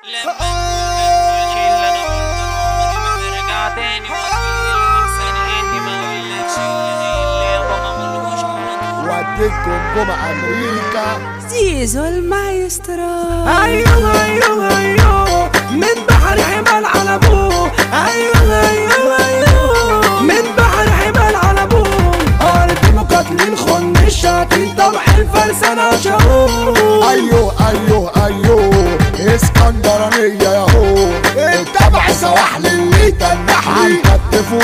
لما كل شيء اللي انا قلته عمري ما برجع تاني واقول احسن اني ما اقولكش اللي يابا ما اقولهوش على طول وديتكم جمعة أمريكا زيزو المايسترو ايوه ايوه ايوه من بحر حمال على ابوه ايوه ايوه ايوه من بحر حمال على ابوه ارض مقاتلين خن الشياطين طبع الفرسانة شهور أيوه أيوه أيوه اسكندرانية ياهو اتبع سواحل اللي تنحلي الكتف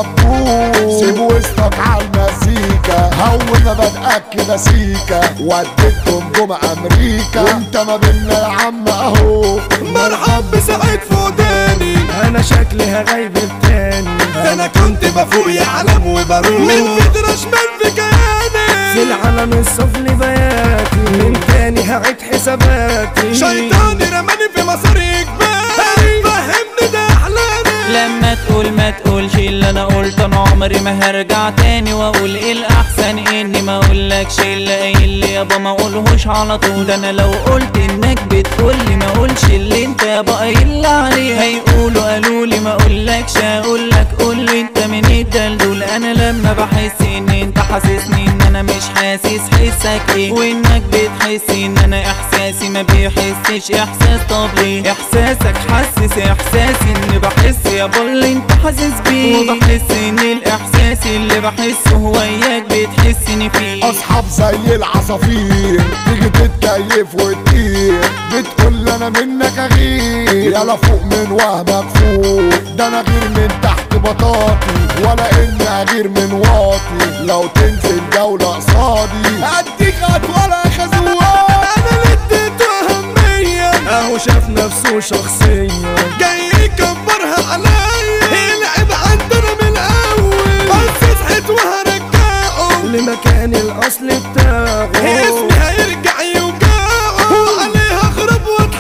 والربوش سيب وسطك عالمزيكا هون مبادئك كده سيكا وديتكم جمعة أمريكا وانت ما بينا يا عم أهو مرحب بسعيد فوداني انا شكلي هغيب التاني انا كنت بفوق يا علم وبروح من فدرة شمال في كياني في العالم السفلي بياتي من تاني هعيد حساباتي شيطاني رماني في مسار اجباري فهمني ده احلامي لما تقول ما تقولش اللي انا قلته انا عمري ما هرجع تاني واقول ايه الاحسن اني ما اقولكش اللي قايل لي يابا ما اقولهوش على طول ده انا لو قلت انك بتقولي ما اقولش اللي انت يابا قايل لي عليه هيقولوا قالوا لي ما اقولكش اقولك قولي انت من الدلدول انا لما بحس ان انت حاسسني ان انا مش حاسس حسك ايه وانك بتحس ان انا احساسي ما بيحسش احساس طب ليه احساسك حسس احساسي اني بحس يا اللي انت حاسس بيه وبحس ان الاحساس اللي بحسه هو اياك بتحسني فيه اصحاب زي العصافير تيجي تتكيف وتطير بتقول لي انا منك اغير يلا فوق من وهمك فوق ده انا غير من تحت بطاطي ولا اني اغير من واطي لو تنزل جولة قصادي اديك ولا خزوان انا اللي اديته اهمية اهو شاف نفسه شخصيا جاي يكبرها عليا العب عندنا من الاول بس صحيت وهرجعه لمكان الاصل بتاعه اسمي هيرجع يوجعه وعليها اخرب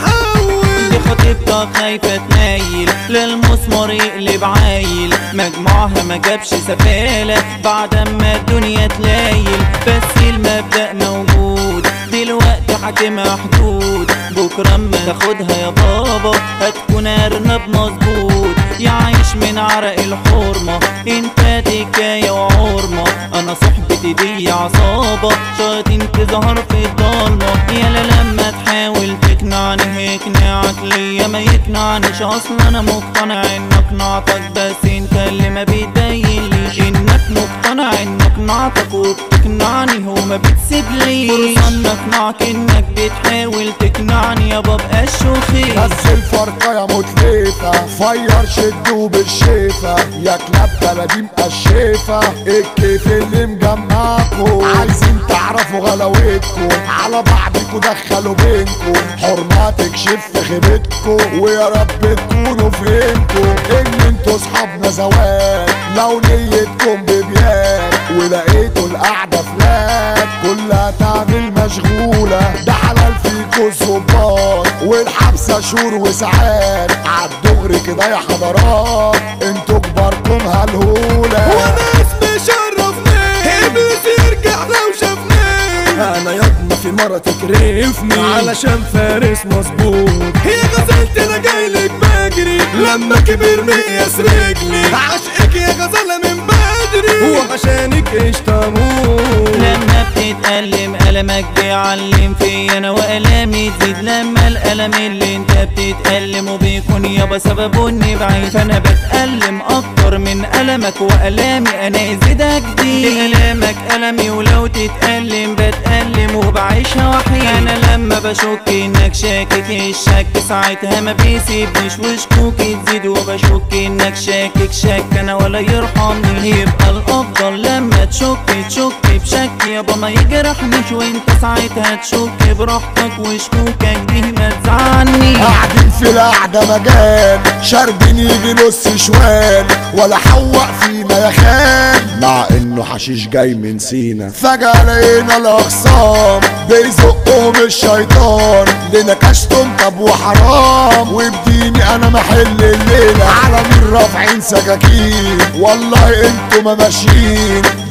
واتحول دي خطيبتك خايفة تمايل للمسمار يقلب عايل مجموعها ما جابش سفالة بعد ما الدنيا تلايل بس المبدأ موجود دلوقتي حاكمها حدود بكرة اما تاخدها يا بابا هتكون ارنب مظبوط يعيش من عرق الحرمة انت تكاية وعرمة انا صحبتي دي عصابة شياطين تظهر في الضلمة يالا لما تحاول تقنعني هيقنعك ليا ما يقنعنيش اصلا انا مقتنع ان اقنعتك بس انت اللي ما بيبينليش انك مقتنع ان اقنعتك وبتقنعني وما بتسيبليش فرصة ان اقنعك انك بتحاول تقنعني يا بابا الشوخي بس الفرقة يا متلفة فير شدوا بالشيفة يا كلاب بلدي مقشفة الكيف اللي مجمعكم عايزين تعرفوا غلاوتكم على بعضكم دخلوا بينكم حرمة تكشف في خيبتكم ويا رب تكونوا فهمتوا ان انتوا صحابنا زواج لو نيتكم ببيان ولقيتوا القعدة فلات كلها تعمل مشغولة ده حلال فيكوا الظباط والحبسة شهور وساعات عالدغري كده يا حضرات انتوا كباركم هالهولة وانا اسمي شرفني ابليس يرجع لو شافني انا يضمى في مرة تكرفني علشان فارس مظبوط هي غزلت انا جايلك بجري لما كبر مقياس رجلي عشقك يا غزالة من بدري وعشانك قشطة اموت لما بتتألم ألمك بيعلم في أنا وألامي تزيد لما الألم اللي أنت بتتألم وبيكون يابا سببه إني بعيد فأنا بتألم أكتر من ألمك وألامي أنا زيدك دي ألامك ألمي ولو تتألم بتألم وبعيشها وحيد أنا لما بشك إنك شاكك الشك ساعتها ما بيسيبنيش وشكوكي تزيد وبشك إنك شاكك شك أنا ولا يرحمني يبقى الأفضل لما تشك تشك بشك يابا ما يجرحنيش وانت ساعتها تشك براحتك وشكوكك دي ما تزعلني قاعدين في القعدة مجال شاربين يجي نص شوال ولا حوق فينا يا خان مع انه حشيش جاي من سينا فجأة لقينا الاخصام بيزقهم الشيطان لنا كشتم طب وحرام وبديني انا محل الليلة على مين رافعين سكاكين والله انتوا ما ماشيين ده احنا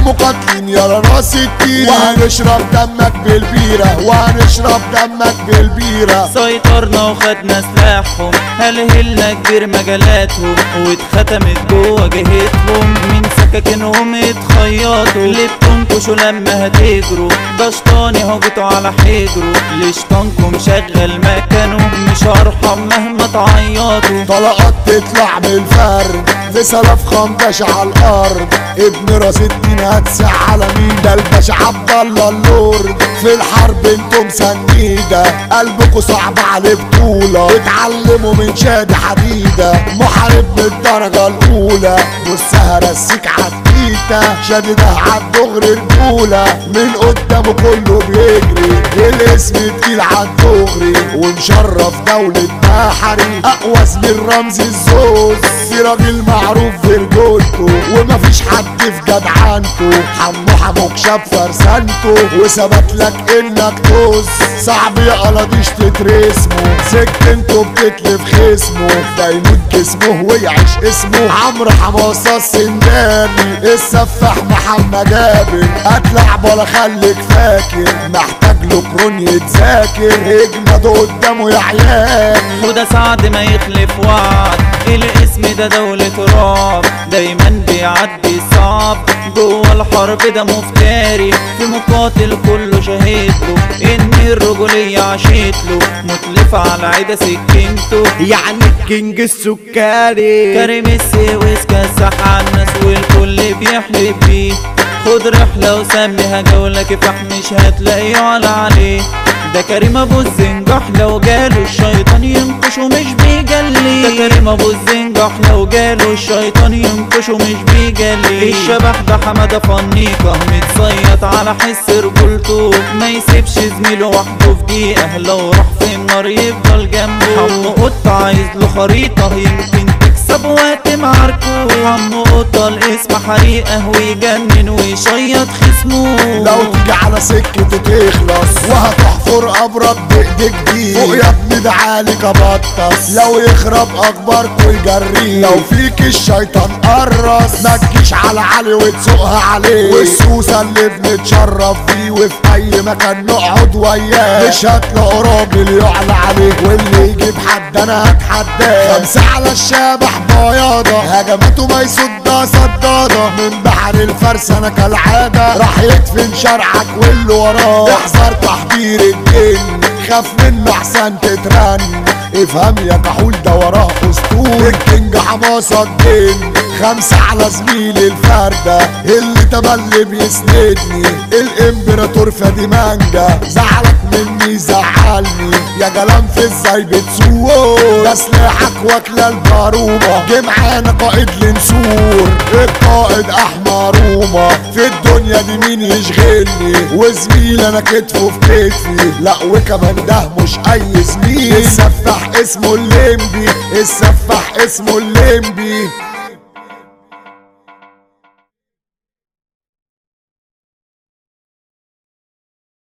مقاتلين يا راس التير وهنشرب دمك بالبيرة وهنشرب دمك بالبيرة سيطرنا وخدنا سلاحهم هلهلنا كبير مجالاتهم واتختمت جوه جهتهم من سكاكينهم اتخيطوا اللي بتنكشوا لما هتجروا ده شطاني هجتوا على حجره لشطانكم شغل مكانه مش هرحم مهما تعيطوا طلقات تطلع من الفرد في سلف خمدش على الارض ابن راس الدين هتسع على مين ده الباشا عبد الله اللورد في الحرب انتم سنيده قلبكوا صعب على بطوله اتعلموا من شاد حديده محارب من الدرجه الاولى والسهره السيك عالتيتا شاددها عالدغري رجوله من قدامه كله بيجري الاسم تقيل عالدغري ومشرف دولة بحري اقوى من رمز الزوز في راجل معروف في رجولته ومفيش حد في جدعنته حمو حموك شاب فرسانته وثبت لك انك توز صعب يا قلاديش تترسمه سكنته بتتلف خصمه ده يموت جسمه ويعيش اسمه عمرو حماصة السنداني السفاح محمد جابر هتلعب ولا خليك فاكر محتاج له قرون يتذاكر اجمد قدامه يا عيال وده سعد ما يخلف وعد الاسم ده دولة رعب دايما بيعدي صعب جوه الحرب ده مفتري في مقاتل كله شهدله ان الرجولية عشتله متلف على عدا سكنته يعني الكينج السكري كريم السويس كسح على الناس والكل بيحلف بيه خد رحلة وسميها جولة كفاح مش هتلاقيه ولا عليه ده كريم ابو الزنجح لو جاله الشيطان ينقش ومش بيجلي ده كريم ابو الزنجح لو جاله الشيطان ينقش ومش بيجلي الشبح ده حمادة فنيقة متصيط على حس رجولته ما يسيبش زميله وحده في دقيقة لو راح في النار يفضل جنبه حمو قط عايز له خريطة يمكن تكسب وقت معاركه عمو قطة الاسم حريقة ويجنن ويشيط خصمه لو تيجي على سكته تخلص وهتحفر قبرك بايديك دي فوق يا ابني ده عليك ابطس لو يخرب اخباركوا يجريه لو فيك الشيطان قرص ما تجيش على علي وتسوقها عليه والسوسه اللي بنتشرف فيه وفي اي مكان نقعد وياه مش هتلاقوا راجل يعلى عليه واللي يجيب حد انا هتحداه خمسه على الشبح بياضه هجماته ما يصدها صداده من بحر الفرس انا كالعاده راح يدفن شرعك واللي وراه احذر تحضير الجن خاف منه احسن تترن افهم يا كحول ده وراه اسطول الكينج حماسة الدين خمسة على زميلي الفردة اللي تملي بيسندني الامبراطور فادي مانجا زعلك مني زعلني يا جلام في ازاي بتسوق ده سلاحك واكلة البارومة جه معانا قائد لنسور القائد احمر روما في الدنيا دي مين يشغلني وزميل انا كتفه في كتفي لا وكمان ده مش اي زميل السفاح اسمه الليمبي السفاح اسمه الليمبي